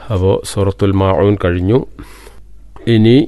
അപ്പോൾ സൂറത്തുൽ മാഊൻ കഴിഞ്ഞു ഇനി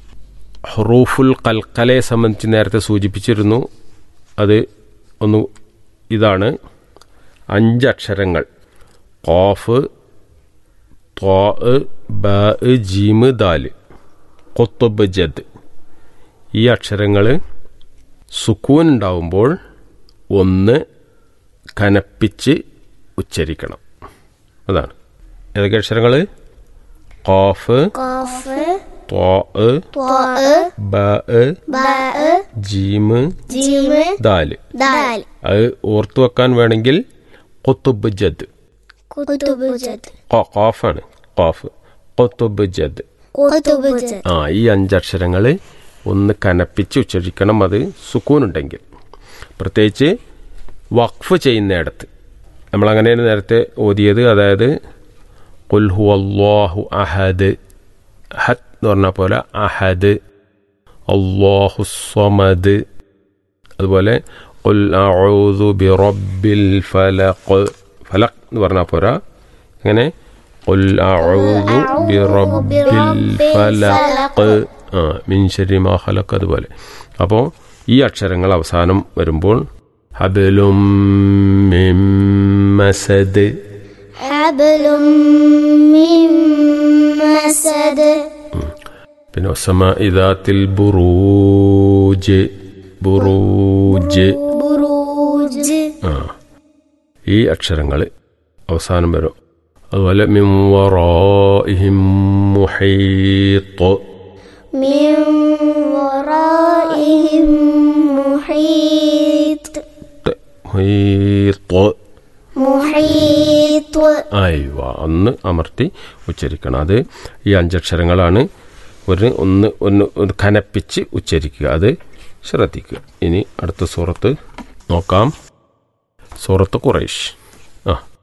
ഹറൂഫുൽ കൽക്കലയെ സംബന്ധിച്ച് നേരത്തെ സൂചിപ്പിച്ചിരുന്നു അത് ഒന്ന് ഇതാണ് അഞ്ച് അക്ഷരങ്ങൾ ഖാഫ് ത്വാ ബ ജീമ് ദാല് കൊത്തുബ് ജദ് ഈ അക്ഷരങ്ങൾ സുക്കൂൻ ഉണ്ടാവുമ്പോൾ ഒന്ന് കനപ്പിച്ച് ഉച്ചരിക്കണം അതാണ് ഏതൊക്കെ അക്ഷരങ്ങൾ ഖാഫ് ഖാഫ് ത്വാ ത്വാ ബ ബ ജീമ് ജീമ് ദാല് ദാൽ അത് ഓർത്തു വെക്കാൻ വേണമെങ്കിൽ കൊത്തുബ് ജദ് കുതുബ് ജദ് ഖ- ഖാഫാണ് ഖാഫ് കൊത്തുബ് ജദ് കുതുബ് ജദ് ആ ഈ അഞ്ചക്ഷരങ്ങൾ ഒന്ന് കനപ്പിച്ച് ഉച്ചരിക്കണം അത് സുക്കൂനുണ്ടെങ്കിൽ പ്രത്യേകിച്ച് വഖഫ് ചെയ്യുന്നിടത്ത് നമ്മളങ്ങനെയാണ് നേരത്തെ ഓതിയത് അതായത് കുൽഹു അള്ളാഹു അഹദ് ഹദ് എന്ന് പറഞ്ഞ പോലെ അഹദ് അള്ളാഹു സമദ് അതുപോലെ ഖുൽ അഊദു ബിറബ്ബിൽ ഫലഖ് ഫലഖ് എന്ന് പറഞ്ഞാൽ പോരാ അങ്ങനെ ഖുൽ അഊദു ബിറബ്ബിൽ ഫലഖ് ആ മിൻ ശരി മാ ഖലഖ് അതുപോലെ അപ്പോൾ ഈ അക്ഷരങ്ങൾ അവസാനം വരുമ്പോൾ ഹബലും മിൻ മസദ് ഹബലും മിൻ മസദ് പിന്നെ ഒസമ ഇദാത്തിൽ ബുറൂജ് ബുറൂജ് ബുറൂജ് ആ ഈ അക്ഷരങ്ങൾ അവസാനം വരും അതുപോലെ മിംവറായിഹിം മുഹീത്ത് മിൻ വറാഇഹിം മുഹീത്ത് മുഹീത്ത് മുഹീത്ത് അയവ ഒന്ന് അമർത്തി ഉച്ചരിക്കണം അത് ഈ അഞ്ചക്ഷരങ്ങളാണ് ഒരു ഒന്ന് ഒന്ന് ഒന്ന് കനപ്പിച്ച് ഉച്ചരിക്കുക അത് ശ്രദ്ധിക്കുക ഇനി അടുത്ത സൂറത്ത് നോക്കാം സൂറത്ത് ഖുറൈഷ് ആ